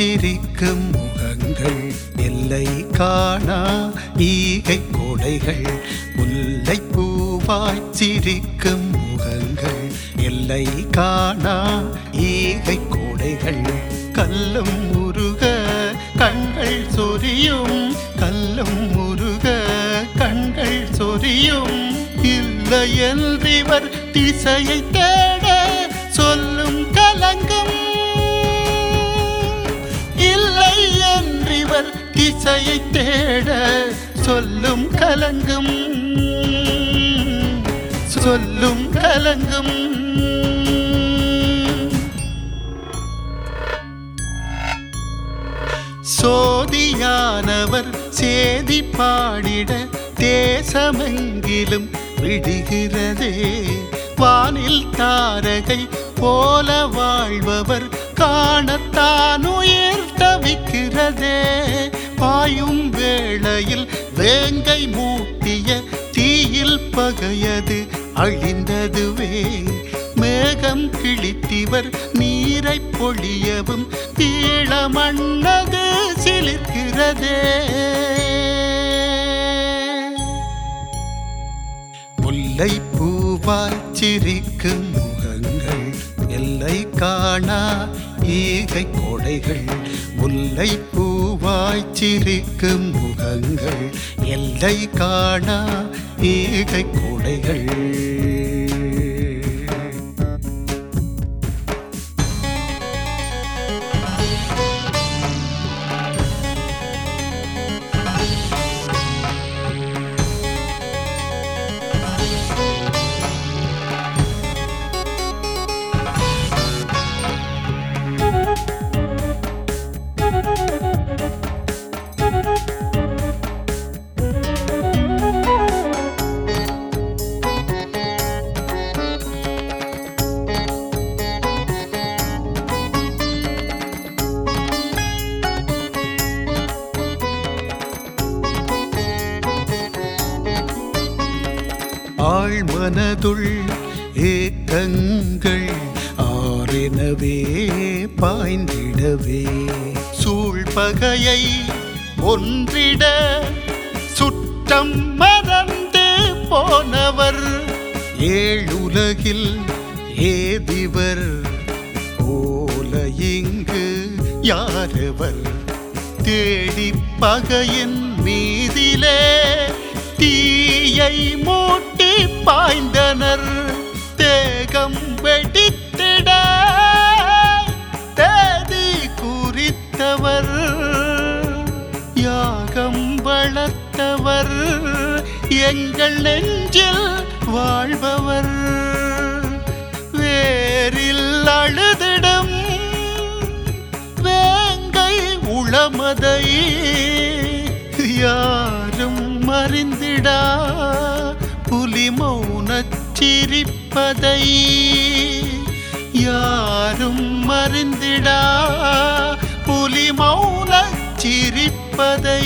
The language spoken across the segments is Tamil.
சிரிக்கும் முகங்கள் எல்லை காணா ஈகை கொடைகள் முல்லை பூவாய் சிரிக்கும் முகங்கள் எல்லை காணா ஈகை கொடைகள் கல்லும் முருக கண்கள் சொரியும் கல்லும் முருக கண்கள் சொரியும் இல்லை என்றிவர் திசையை தேட சொல்லும் கலங்கும் இல்லை என்றிவர் திசையை தேட சொல்லும் கலங்கும் சொல்லும் கலங்கும் சோதியானவர் சேதி பாடிட தேசமெங்கிலும் விடுகிறதே வானில் தாரகை போல வாழ்பவர் காணத்தான் உயிர் தவிக்கிறதே பாயும் வேளையில் வேங்கை மூட்டிய தீயில் பகையது அழிந்ததுவே மேகம் கிழித்திவர் நீரை பொழியவும் ஈழமண்ணது சிலிர்க்கிறதே முல்லை பூவாய் சிரிக்கும் முகங்கள் எல்லை காணா ஈகை கொடைகள் முல்லை பூவாய் சிரிக்கும் முகங்கள் எல்லை காணா ஈகை கொடைகள் ஆழ்மனதுள் ஏக்கங்கள் ஆரெனவே பாய்ந்திடவே சூழ்பகையை ஒன்றிட சுற்றம் மறந்து போனவர் ஏழுலகில் ஏதிவர் போல இங்கு யாரவர் தேடி பகையின் மீதிலே தீயை மூட்டி பாய்ந்தனர் தேகம் வெடித்திட தேதி குறித்தவர் யாகம் வளர்த்தவர் எங்கள் நெஞ்சில் வாழ்பவர் வேரில் அழுதிடம் வேங்கை உளமதை யாரும் மறிந்திடா புலி மௌனச் சிரிப்பதை யாரும் மறிந்திடா புலி மௌனச் சிரிப்பதை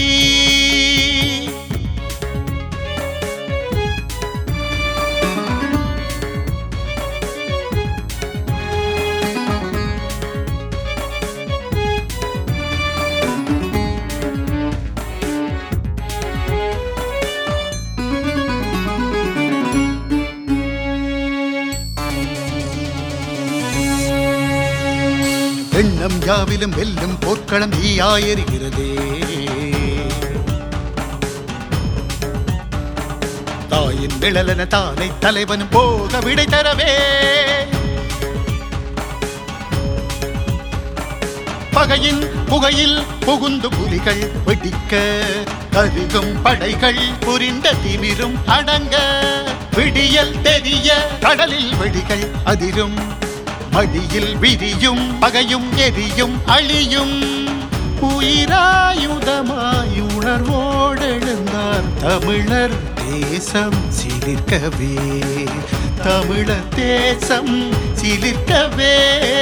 எண்ணம் யாவிலும் வெல்லும் போர்க்களம் ஈயாயிருக்கிறதே தாயின் நிழலென தானை தலைவன் போக விடை தரவே பகையின் புகையில் புகுந்து புலிகள் வெடிக்க கருகும் படைகள் புரிந்த திமிரும் அடங்க விடியல் தெரிய கடலில் வெடிகள் அதிரும் மடியில் விரியும் பகையும் எரியும் அழியும் உயிராயுதமாய் உணர்வோடெழுந்தார் தமிழர் தேசம் சிலிர்க்கவே தமிழர் தேசம் சிலிர்க்கவே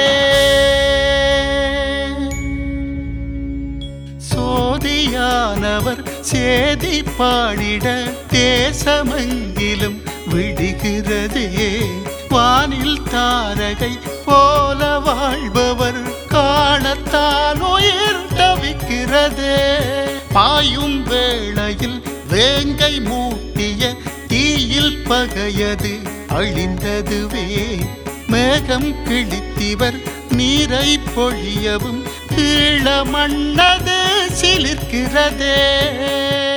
சோதியானவர் சேதி பாடிட தேசமெங்கிலும் விடுகிறதே வானில் தாரகை போல வாழ்பவர் காணத்தான் உயிர் தவிக்கிறதே பாயும் வேளையில் வேங்கை மூட்டிய தீயில் பகையது அழிந்ததுவே மேகம் கிழித்திவர் நீரை பொழியவும் கீழ மண்ணது சிலிர்க்கிறதே